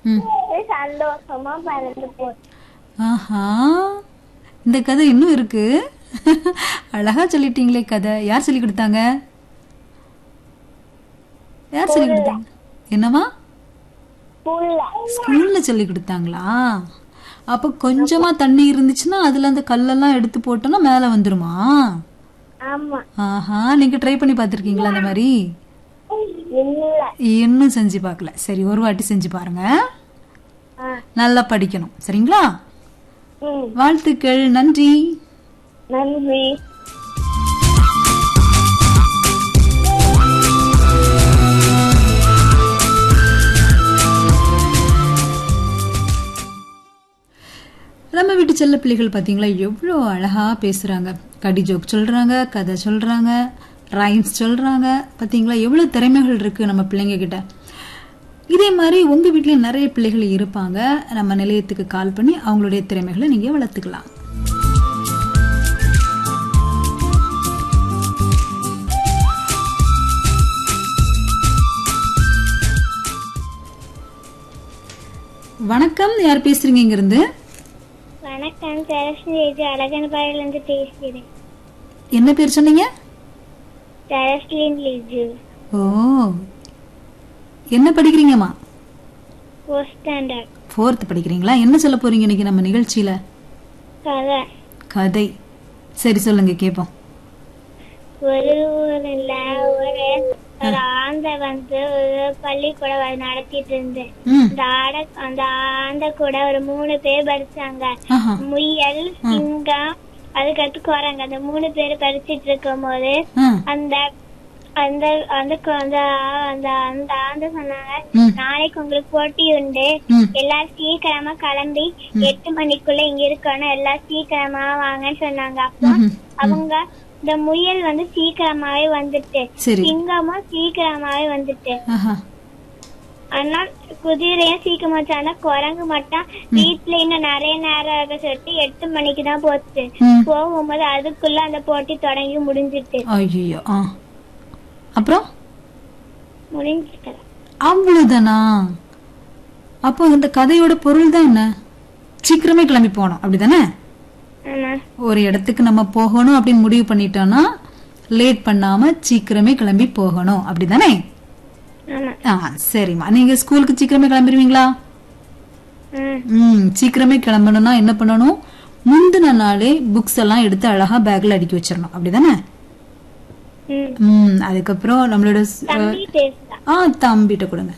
ம் சந்தோஷமா பறந்து போச்சு ஆஹா இந்த கதை இன்னும் இருக்கு அழகா சொல்லிட்டீங்களே கதை யார் சொல்லி கொடுத்தாங்க யார் சொல்லி கொடுத்தாங்க என்னவா புள்ள ஸ்கூல்ல சொல்லி கொடுத்தாங்களா அப்ப கொஞ்சமா தண்ணி இருந்துச்சுன்னா அதுல அந்த கல்லெல்லாம் எடுத்து போட்டோம்னா மேல வந்துருமா ஆமா ஆஹா நீங்க ட்ரை பண்ணி பார்த்திருக்கீங்களா அந்த மாதிரி இல்ல இன்னும் செஞ்சு பார்க்கல சரி ஒரு வாட்டி செஞ்சு பாருங்க ஆ, நல்லா படிக்கணும் சரிங்களா ம் வாழ்த்துக்கள் நன்றி நன்றி நம்ம வீட்டு செல்ல பிள்ளைகள் பார்த்தீங்களா எவ்வளோ அழகா பேசுறாங்க கடி ஜோக் சொல்றாங்க கதை சொல்றாங்க ரைம்ஸ் சொல்றாங்க பார்த்தீங்களா எவ்வளோ திறமைகள் இருக்கு நம்ம பிள்ளைங்க கிட்ட இதே மாதிரி உங்க வீட்லயும் நிறைய பிள்ளைகள் இருப்பாங்க நம்ம நிலையத்துக்கு கால் பண்ணி அவங்களுடைய திறமைகளை நீங்க வளர்த்துக்கலாம் வணக்கம் யார் பேசுறீங்க இங்க இருந்து வணக்கம் சரஸ்வதி அழகன் பாயிலிருந்து பேசுகிறேன் என்ன பேர் சொன்னீங்க சரஸ்லின் லிஜு ஓ என்ன படிக்கிறீங்கம்மா ஃபோர்த் ஸ்டாண்டர்ட் ஃபோர்த் படிக்கிறீங்களா என்ன சொல்ல போறீங்க இன்னைக்கு நம்ம நிகழ்ச்சியில கதை கதை சரி சொல்லுங்க கேட்போம் ஒரு ஊர்ல ஒரு ஒரு ஆந்தை வந்து ஒரு பள்ளிக்கூடம் வ- நடத்திட்டு இருந்தேன் ம் அந்த ஆட அந்த ஆந்தை கூட ஒரு மூணு பேர் படிச்சாங்க ஆஹா முயல் சிங்கம் அதுக்கடுத்து குரங்கு அந்த மூணு பேர் படிச்சிட்டு இருக்கும் போது ஆ அந்த அந்த அந்த கு- அந்த அந்த அந்த ஆந்தை சொன்னாங்க ம் நாளைக்கு உங்களுக்கு போட்டி உண்டு ம் எல்லாரும் சீக்கிரமா கிளம்பி எட்டு மணிக்குள்ள இங்க இருக்கணும் எல்லாம் சீக்கிரமா வாங்கன்னு சொன்னாங்க அப்போ ம்ஹும். அவங்க இந்த முயல் வந்து சீக்கிரமாவே வந்துட்டு சரி சிங்கமும் சீக்கிரமாவே வந்துட்டு ஆஹா ஆனா குதிரையும் சீக்கிரமா வச்சாங்க குரங்கு மட்டும் வீட்டுல இன்னும் நிறைய நேரம் இருக்க சொல்லிட்டு எட்டு மணிக்கு தான் போச்சு ம் போகும்போது அதுக்குள்ள அந்த போட்டி தொடங்கி முடிஞ்சிட்டு ஐயோ ஆ அப்புறம் முடிஞ்சிட்டு அவ்வளவுதானா அப்போ இந்த கதையோட பொருள் தான் என்ன சீக்கிரமே கிளம்பி போகணும் அப்படிதானே ஆமா ஒரு இடத்துக்கு நம்ம போகணும் அப்படின்னு முடிவு பண்ணிட்டோம்னா லேட் பண்ணாம சீக்கிரமே கிளம்பி போகணும் அப்படிதானே ஆமா ஆ சரிம்மா நீங்க ஸ்கூலுக்கு சீக்கிரமே கிளம்பிடுவீங்களா ம் ம் சீக்கிரமே கிளம்பணும்னா என்ன பண்ணணும் முந்தின நாளே புக்ஸ் எல்லாம் எடுத்து அழகா பேக்ல அடுக்கி வச்சிடணும் அப்படிதானே ம் ம் அதுக்கப்புறம் நம்மளோட ஸ்- தம்பி பேசுறா ஆ தம்பிட்ட கொடுங்க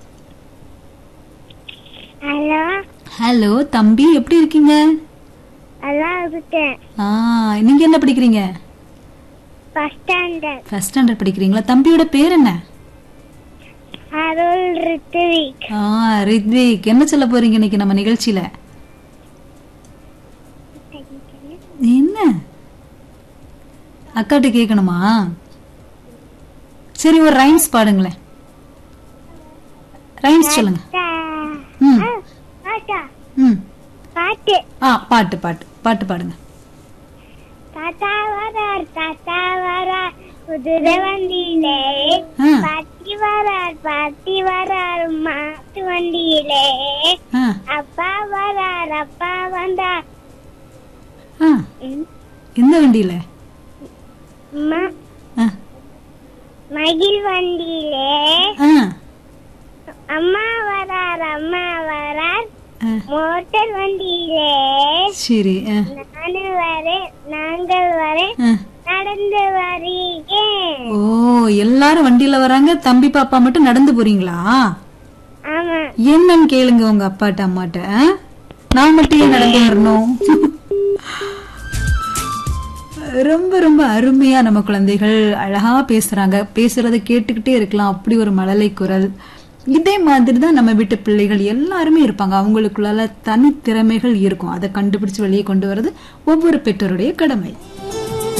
ஹலோ ஹலோ தம்பி எப்படி இருக்கீங்க நல்லா இருக்கேன் ஆ நீங்க என்ன படிக்கிறீங்க ஃபர்ஸ்ட் ஸ்டாண்டர்ட் ஃபர்ஸ்ட் ஸ்டாண்டர்ட் படிக்கிறீங்களா தம்பியோட பேர் என்ன அருள் ரித்விக் ஆ ரித்விக் என்ன சொல்ல போறீங்க இன்னைக்கு நம்ம நிகழ்ச்சியில என்ன அக்காட்ட கேட்கணுமா சரி ஒரு ரைம்ஸ் பாடுங்களேன் ரைம்ஸ் சொல்லுங்க ம் பாட்டா ம் பாட்டு ஆ பாட்டு பாட்டு பாட்டு பாடுங்க தாத்தா வரார் தாத்தா வரார் குதிரை வண்டியிலே ஆ பாட்டி வரார் பாட்டி வரார் மாட்டு வண்டியிலே ஆ அப்பா வரார் அப்பா வந்தார் ஆ ம், எந்த வண்டியில ம- ஆ மகிழ் வண்டியிலே ஆ அம்மா வரார் அம்மா வரார் ஆ, மோட்டர் வண்டியிலே சரி ஆ, நானு வரேன் நாங்கள் வரேன் ஆ. நடந்து வரீங்க ஓ எல்லாரும் வண்டியில வராங்க தம்பி பாப்பா மட்டும் நடந்து போறீங்களா ஆமா என்னன்னு கேளுங்க உங்க அப்பாட்ட அம்மாட்ட ஆ? நான் மட்டும் ஏன் நடந்து வரணும் ரொம்ப ரொம்ப அருமையா நம்ம குழந்தைகள் அழகா பேசுறாங்க பேசுறத கேட்டுக்கிட்டே இருக்கலாம் அப்படி ஒரு மழலை குரல் இதே மாதிரி தான் நம்ம வீட்டு பிள்ளைகள் எல்லாருமே இருப்பாங்க அவங்களுக்குள்ளால தனித்திறமைகள் இருக்கும் அதை கண்டுபிடிச்சு வெளியே கொண்டு வர்றது ஒவ்வொரு பெற்றோருடைய கடமை